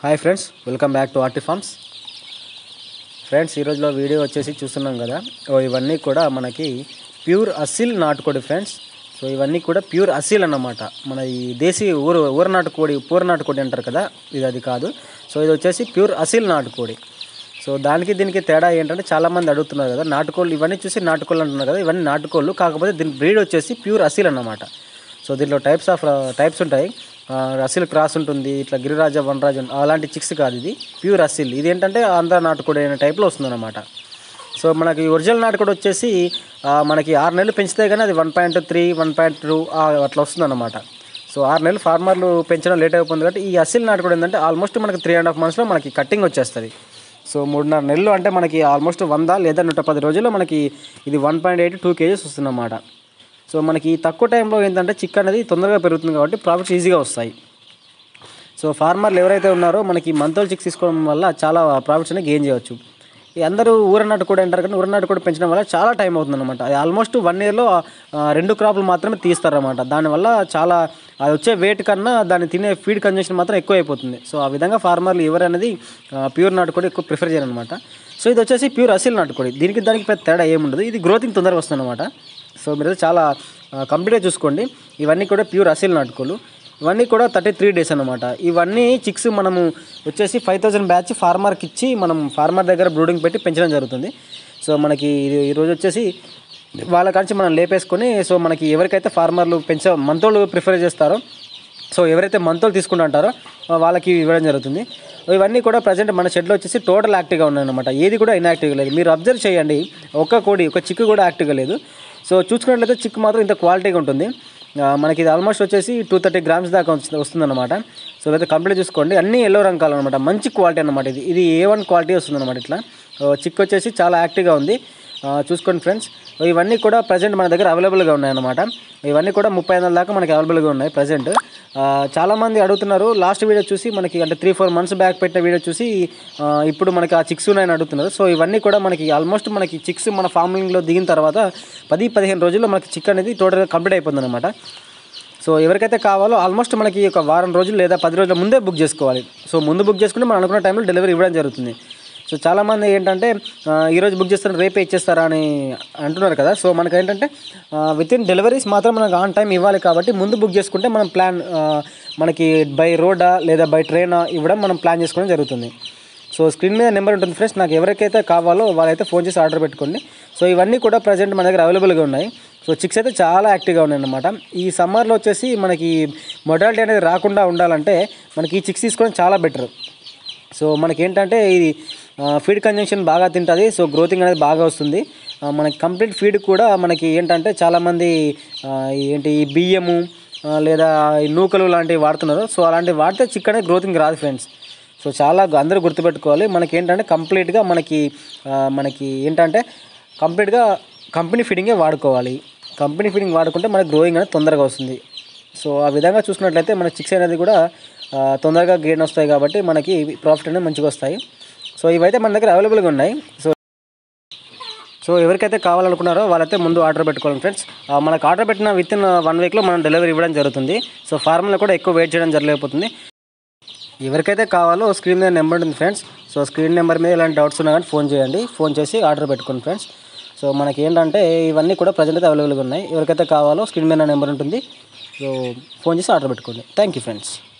hi friends welcome back to RT farms friends ఈ రోజులో video వచ్చేసి చూస్తున్నాం కదా ఓ ఇవన్నీ కూడా మనకి ప్యూర్ అసిల్ నాటుకోడి ఫ్రెండ్స్ సో ఇవన్నీ కూడా ప్యూర్ అసిల్ అన్నమాట మన ఈ దేశీ ఊరు ఊర నాటుకోడి పూర నాటుకోడి అంటారు కదా ఇది అది కాదు సో ఇది వచ్చేసి ప్యూర్ అసిల్ నాటుకోడి సో దానికి దీనికి తేడా ఏంటంటే చాలామంది అడుగుతున్నారు కదా నాటుకోళ్ళు ఇవన్నీ చూసి నాటుకోళ్ళు అంటున్నారు కదా ఇవన్నీ నాటుకోళ్ళు కాకపోతే దీని బ్రీడ్ వచ్చేసి ప్యూర్ అసిల్ అన్నమాట సో దీంట్లో టైప్స్ ఆఫ్ టైప్స్ ఉంటాయి ఆ, అసిల్ క్రాస్ ఉంటుంది ఇట్లా గిరిరాజ వనరాజ అలాంటి చిక్స్ కాదు ఇది ప్యూర్ అసిల్ ఇది ఏంటంటే ఆంధ్ర నాటుకోడి అనే టైప్లో వస్తుందన్నమాట సో మనకి ఒరిజినల్ నాటుకోడి వచ్చేసి ఆ, మనకి ఆరు నెలలు పెంచితే కానీ అది one point three one point two అట్లా వస్తుందన్నమాట సో ఆరు నెలలు ఫార్మర్లు పెంచడం లేట్ అయిపోతుంది కాబట్టి ఈ అసిల్ నాటుకోడి ఏంటంటే ఆల్మోస్ట్ మనకి త్రీ అండ్ హాఫ్ మంత్స్లో మనకి కట్టింగ్ వచ్చేస్తుంది సో మూడున్నర నెలలు అంటే మనకి ఆల్మోస్ట్ వంద లేదా నూట పది రోజుల్లో మనకి ఇది one point eight two kgs వస్తుందన్నమాట సో మనకి ఈ తక్కువ టైంలో ఏంటంటే చిక్ అనేది తొందరగా పెరుగుతుంది కాబట్టి ప్రాఫిట్స్ ఈజీగా వస్తాయి సో ఫార్మర్లు ఎవరైతే ఉన్నారో మనకి మంతోల్ చిక్స్ తీసుకోవడం వల్ల చాలా ప్రాఫిట్స్ అనేది గెయిన్ చేయవచ్చు ఈ అందరూ ఊరనాటు కూడా అంటారు కానీ ఊరనాటు కూడా పెంచడం వల్ల చాలా టైం అవుతుంది అనమాట అది ఆల్మోస్ట్ వన్ ఇయర్లో రెండు క్రాప్లు మాత్రమే తీస్తారన్నమాట దానివల్ల చాలా అది వచ్చే వెయిట్ కన్నా దాన్ని తినే ఫీడ్ కన్జంక్షన్ మాత్రం ఎక్కువ అయిపోతుంది సో ఆ విధంగా ఫార్మర్లు ఎవరు అనేది ప్యూర్ నాటుకోడి ఎక్కువ ప్రిఫర్ చేయరనమాట సో ఇది వచ్చేసి ప్యూర్ అసిల్ నాటుకోడి దీనికి దానికి పెద్ద తేడా ఏముండదు ఇది గ్రోతింగ్ తొందరగా వస్తుంది అనమాట సో మీరు చాలా కంప్లీట్గా చూసుకోండి ఇవన్నీ కూడా ప్యూర్ అసిల్ నాటుకోలు ఇవన్నీ కూడా థర్టీ త్రీ డేస్ అనమాట ఇవన్నీ చిక్స్ మనము వచ్చేసి ఫైవ్ థౌసండ్ బ్యాచ్ ఫార్మర్కి ఇచ్చి మనం ఫార్మర్ దగ్గర బ్రూడింగ్ పెట్టి పెంచడం జరుగుతుంది సో మనకి ఇది ఈరోజు వచ్చేసి వాళ్ళ కాంచి మనం లేపేసుకొని సో మనకి ఎవరికైతే ఫార్మర్లు పెంచ మంతోళ్ళు ప్రిఫర్ చేస్తారో సో ఎవరైతే మంతోళ్ళు తీసుకుంటూ ఉంటారో వాళ్ళకి ఇవ్వడం జరుగుతుంది ఇవన్నీ కూడా ప్రజెంట్ మన షెడ్లో వచ్చేసి టోటల్ యాక్టివ్గా ఉన్నాయన్నమాట ఏది కూడా ఇన్యాక్టివ్గా లేదు మీరు అబ్జర్వ్ చేయండి ఒక్క కోడి ఒక చిక్కు కూడా యాక్టివ్గా లేదు సో చూసుకున్నట్లయితే చిక్కు మాత్రం ఇంత క్వాలిటీగా ఉంటుంది ఆ, మనకి ఇది ఆల్మోస్ట్ వచ్చేసి టూ థర్టీ గ్రామ్స్ దాకా వస్తుంది వస్తుందన్నమాట సో అయితే కంప్లీట్ చూసుకోండి అన్ని ఎల్లో రంగాలు అనమాట మంచి క్వాలిటీ అనమాట ఇది ఇది ఏ వన్ క్వాలిటీ వస్తుందన్నమాట ఇట్లా ఆ, చిక్కు వచ్చేసి చాలా యాక్టివ్గా ఉంది ఆ, చూసుకోండి ఫ్రెండ్స్ ఇవన్నీ కూడా ప్రజెంట్ మన దగ్గర అవైలబుల్గా ఉన్నాయన్నమాట ఇవన్నీ కూడా ముప్పై వందల దాకా మనకి అవైలబుల్గా ఉన్నాయి ప్రజెంట్ చాలామంది అడుగుతున్నారు లాస్ట్ వీడియో చూసి మనకి అంటే త్రీ ఫోర్ మంత్స్ బ్యాక్ పెట్టిన వీడియో చూసి ఆ, ఇప్పుడు మనకి ఆ చిక్స్ ఉన్నాయని అడుగుతున్నారు సో ఇవన్నీ కూడా మనకి ఆల్మోస్ట్ మనకి చిక్స్ మన ఫార్మింగ్లో దిగిన తర్వాత పది పదిహేను రోజుల్లో మనకి చిక్ అనేది టోటల్గా కంప్లీట్ అయిపోతుంది అనమాట సో ఎవరికైతే కావాలో ఆల్మోస్ట్ మనకి ఒక వారం రోజులు లేదా పది రోజుల ముందే బుక్ చేసుకోవాలి సో ముందు బుక్ చేసుకుంటే మనం అనుకున్న టైంలో డెలివరీ ఇవ్వడం జరుగుతుంది సో చాలామంది ఏంటంటే ఆ, ఈరోజు బుక్ చేస్తారు రేపే ఇచ్చేస్తారా అని అంటున్నారు కదా సో మనకి ఏంటంటే విత్ ఇన్ డెలివరీస్ మాత్రం మనకు ఆన్ టైం ఇవ్వాలి కాబట్టి ముందు బుక్ చేసుకుంటే మనం ప్లాన్ ఆ, మనకి బై రోడా లేదా బై ట్రైన్ ఇవ్వడం మనం ప్లాన్ చేసుకోవడం జరుగుతుంది సో స్క్రీన్ మీద నెంబర్ ఉంటుంది ఫ్రెండ్స్ నాకు ఎవరికైతే కావాలో వాళ్ళైతే ఫోన్ చేసి ఆర్డర్ పెట్టుకోండి సో ఇవన్నీ కూడా ప్రజెంట్ మన దగ్గర అవైలబుల్గా ఉన్నాయి సో చిక్స్ అయితే చాలా యాక్టివ్గా ఉన్నాయి అన్నమాట ఈ సమ్మర్లో వచ్చేసి మనకి మొడాలిటీ అనేది రాకుండా ఉండాలంటే మనకి ఈ చిక్స్ తీసుకోవడం చాలా బెటర్ సో మనకి ఏంటంటే ఇది ఫీడ్ కన్జంక్షన్ బాగా తింటుంది సో గ్రోతింగ్ అనేది బాగా వస్తుంది ఆ, మనకి కంప్లీట్ ఫీడ్ కూడా మనకి ఏంటంటే చాలామంది ఆ, ఏంటి ఈ బియ్యము ఆ, లేదా ఈ నూకలు లాంటివి వాడుతున్నారు సో అలాంటివి వాడితే చిక్ అనేది గ్రోతింగ్ రాదు ఫ్రెండ్స్ సో చాలా గు- అందరూ గుర్తుపెట్టుకోవాలి మనకి ఏంటంటే కంప్లీట్గా మనకి ఆ, మనకి ఏంటంటే కంప్లీట్గా కంపెనీ ఫీడింగే వాడుకోవాలి కంపెనీ ఫీడింగ్ వాడుకుంటే మనకి గ్రోయింగ్ అనేది తొందరగా వస్తుంది సో ఆ విధంగా చూసుకున్నట్లయితే మన చిక్స్ అనేది కూడా ఆ, తొందరగా గెయిన్ వస్తాయి కాబట్టి మనకి ప్రాఫిట్ అనేది మంచిగా వస్తాయి సో ఇవైతే మన దగ్గర అవైలబుల్గా ఉన్నాయి సో సో ఎవరికైతే కావాలనుకున్నారో వాళ్ళైతే ముందు ఆర్డర్ పెట్టుకోవాలి ఫ్రెండ్స్ ఆ, మనకు ఆర్డర్ పెట్టిన విత్ ఇన్ వన్ వీక్లో మనం డెలివరీ ఇవ్వడం జరుగుతుంది సో ఫార్మర్లో కూడా ఎక్కువ వెయిట్ చేయడం జరగలేకపోతుంది ఎవరికైతే కావాలో స్క్రీన్ మీద నెంబర్ ఉంది ఫ్రెండ్స్ సో స్క్రీన్ నెంబర్ మీద ఇలాంటి డౌట్స్ ఉన్నా కానీ ఫోన్ చేయండి ఫోన్ చేసి ఆర్డర్ పెట్టుకోండి ఫ్రెండ్స్ సో మనకి ఏంటంటే ఇవన్నీ కూడా ప్రజెంట్ అయితే అవైలబుల్గా ఉన్నాయి ఎవరికైతే కావాలో స్క్రీన్ మీద నెంబర్ ఉంటుంది సో ఫోన్ చేసి ఆర్డర్ పెట్టుకోండి థ్యాంక్ యూ ఫ్రెండ్స్